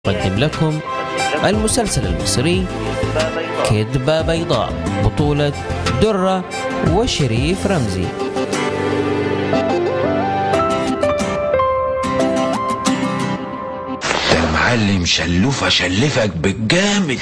أقدم لكم المسلسل المصري كذبة بيضاء بطولة درة وشريف رمزي ده المعلم شلوف اشلفك بالجامد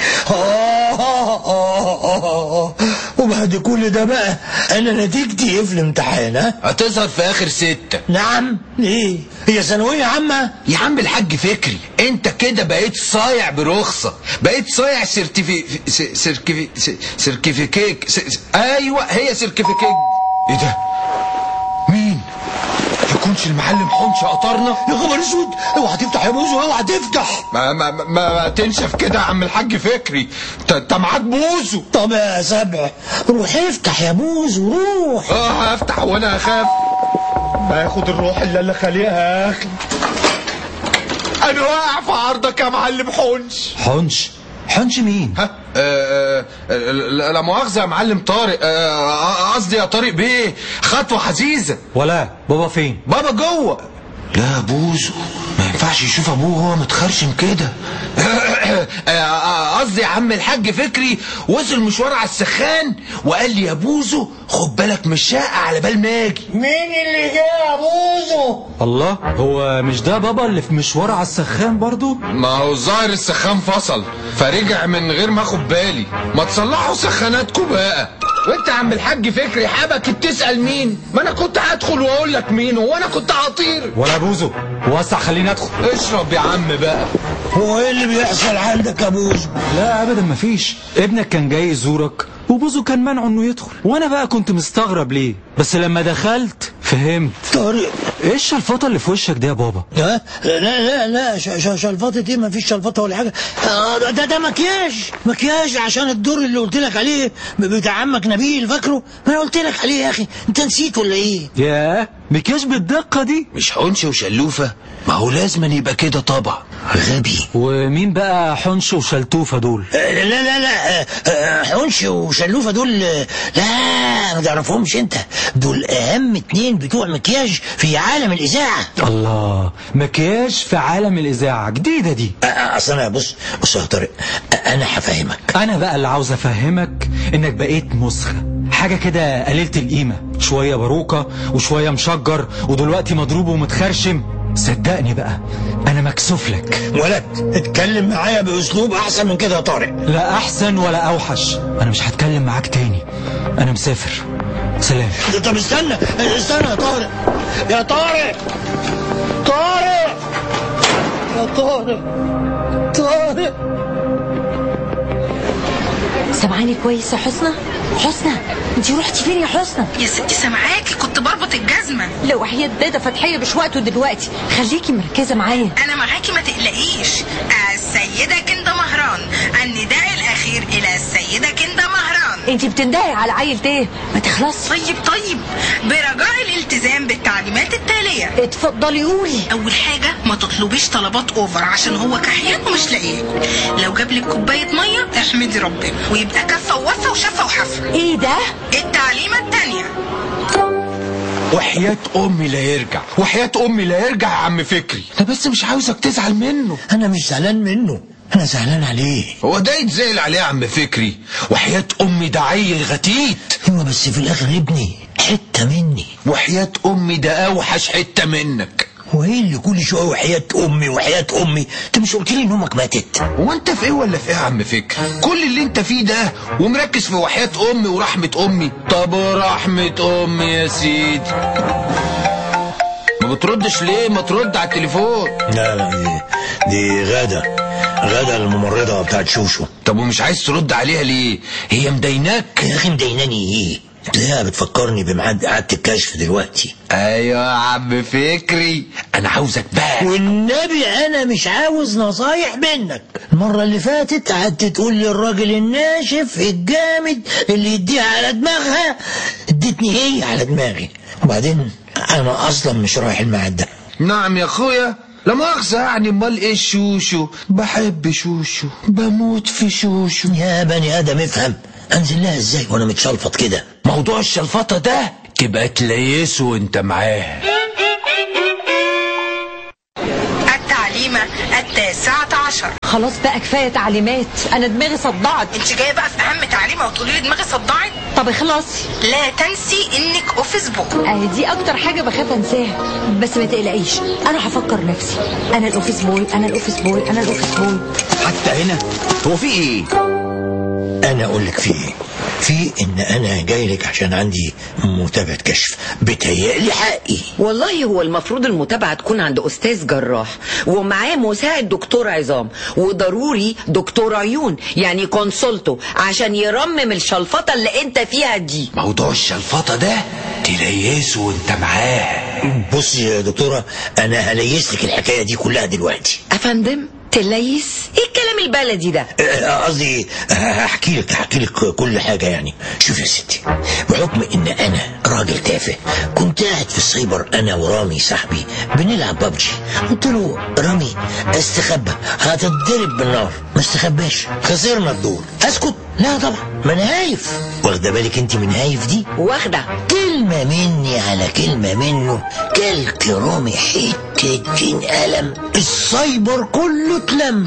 وبعد كل ده بقى انا نتيجتي ايه في الامتحان ها هتظهر في اخر ستة نعم ليه هي ثانويه عامه يا عم الحاج فكري انت كده بقيت صايع برخصة بقيت صايع سيرتيفي س- سيركيفي س- سيركيفيكيك س- س- ايوه هي سيركيفيكيك ايه ده مين يكونش المعلم حنش قطرنا يا خبر اسود اوعى تفتح يا بوزو اوعى تفتح ما ما ما, ما تنشف كده يا عم الحاج فكري انت انت معاك بوزو طب يا سبع روح افتح يا بوزو روح اه هفتح وانا اخاف باخد الروح اللي انا خالقها يا اخي انا واقع في عرضك يا معلم حنش حنش حنش مين ها آه، آه، لا لا مؤاخذة يا معلم طارق آه، قصدي يا طارق بيه خطوة حزيزة ولا بابا فين بابا جوه لا بوزو ما ينفعش يشوف ابوه وهو متخرشم كده آه، قصدي يا عم الحاج فكري وصل مشوار على السخان وقال لي يا بوزو خد بالك من الشقة على بال ما اجي مين اللي جه يا بوزو الله هو مش ده بابا اللي في مشوار على السخان برضو ما هو الظاهر السخان فصل فرجع من غير ما اخد بالي ما تصلحوا سخاناتكم بقى وانت يا عم الحاج فكري حبك بتسأل مين ما انا كنت هدخل واقول لك مين هو انا كنت هطير ولا بوزو وسع خليني ادخل اشرب يا عم بقى هو ايه اللي بيحصل عندك يا بوزو لا ابدا مفيش ابنك كان جاي يزورك وبوزو كان منعه انه يدخل وانا بقى كنت مستغرب ليه بس لما دخلت فهمت طارق ايه الشلفطه اللي في وشك دي يا بابا لا لا لا لا ش- ش- شلفطة ايه ما فيش شلفطة ولا حاجة آه، ده ده, ده مكياج مكياج عشان الدور اللي قلت لك عليه ب- بتاع عمك نبيل فاكره ما انا قلت لك عليه يا اخي انت نسيت ولا ايه ياه مكياج بالدقه دي مش حنش وشلوفة ما هو لازم يبقى كده طبعا غبي ومين بقى حنش وشلتوفه دول آه، لا لا لا آه، آه، حنش وشلوفة دول آه، لا ما تعرفهمش انت دول اهم اتنين بتوع مكياج في عالم الاذاعة الله مكياج في عالم الاذاعه جديده دي آه، آه، اصل انا بص بص يا طارق آه، انا هفهمك انا بقى اللي عاوز افهمك انك بقيت مسخة حاجة كده قليلة القيمة شوية باروكة وشوية مشجر ودلوقتي مضروب ومتخرشم صدقني بقى انا مكسوف لك ولد اتكلم معايا باسلوب احسن من كده يا طارق لا احسن ولا اوحش انا مش هتكلم معاك تاني انا مسافر سلام طب استنى استنى يا طارق يا طارق طارق يا طارق طارق سامعاني كويس يا حسنى حسنى انت رحتي فين يا حسنى يا ستي سامعاكي كنت بربط الجزمة لو وحياة دادا فتحية مش وقته دلوقتي خليكي مركزة معايا أنا معاكي ما تقلقيش السيدة كندا مهران النداء الأخير إلى السيدة كندا مهران انت بتندهي على عيل تيه ما تخلص طيب طيب برجاء الالتزام بالتعليمات التالية اتفضلي قولي أول حاجة ما تطلبيش طلبات أوفر عشان هو كحيان ومش لاقياكل لو جابلك كوباية مية احمدي ربنا ويبقى كفة ووفة وشفة وحفة ايه ده التعليمة التانية وحياة امي لا يرجع وحياة امي لا يرجع يا عم فكري انا بس مش عاوزك تزعل منه انا مش زعلان منه انا زعلان عليه هو ده يتزعل عليه يا عم فكري وحياة امي ده عيل غتيت ايوه بس في الاخر ابني حته مني وحياة امي ده اوحش حتة منك هو ايه اللي كل شويه وحياه امي وحياه امي انت مش قلت لي ان امك ماتت هو انت في ايه ولا في ايه يا عم فكري كل اللي انت فيه ده ومركز في وحياة امي ورحمة امي طب ورحمة امي يا سيدي ما بتردش ليه ما ترد على التليفون لا لا دي, دي غاده غاده الممرضه بتاعت شوشو طب ومش عايز ترد عليها ليه هي مديناك يا اخي مديناني ايه تلاقيها بتفكرني بميعاد اعاده الكشف دلوقتي ايوه يا عم فكري انا عاوزك بقى والنبي انا مش عاوز نصايح منك المرة اللي فاتت قعدت تقول للراجل الناشف الجامد اللي يديها على دماغها ادتني هي على دماغي وبعدين انا اصلا مش رايح الميعاد ده نعم يا اخويا لا مؤاخذة يعني امال ايه شوشو بحب شوشو بموت في شوشو يا بني ادم افهم انزل لها ازاي وانا متشلفط كده موضوع الشلفطة ده تبقى تليسه وانت معاها التعليمة التاسعة عشر خلاص بقى كفايه تعليمات انا دماغي صدعت انت جايه بقى في اهم تعليمه وتقولي لي دماغي صدعت طب اخلصي لا تنسي انك اوفيس بوي اهي دي اكتر حاجه بخاف انساها بس ما تقلقيش انا هفكر نفسي انا الاوفيس بوي انا الاوفيس بوي انا الاوفيس بوي حتى هنا هو في ايه انا اقول لك في ايه في ان انا جاي لك عشان عندي متابعه كشف بتهيألي حقي والله هو المفروض المتابعة تكون عند أستاذ جراح ومعاه مساعد دكتور عظام وضروري دكتور عيون يعني كونسولتو عشان يرمم الشلفطة اللي انت فيها دي موضوع الشلفطة ده تليسه وانت معاه بصي يا دكتوره انا هليس لك الحكايه دي كلها دلوقتي أفندم تليس ايه الكلام البلدي ده آه، قصدي هحكي لك هحكي لك كل حاجه يعني شوف يا ستي بحكم ان انا راجل تافه كنت قاعد في السايبر انا ورامي صاحبي بنلعب ببجي قلت له رامي استخبى هتتضرب بالنار ما استخباش خسرنا الدور اسكت لا طبعا ما انا هايف واخده بالك انت من هايف دي واخدة كلمة مني على كلمة منه كلك رامي حتة قلم السايبر كله اتلم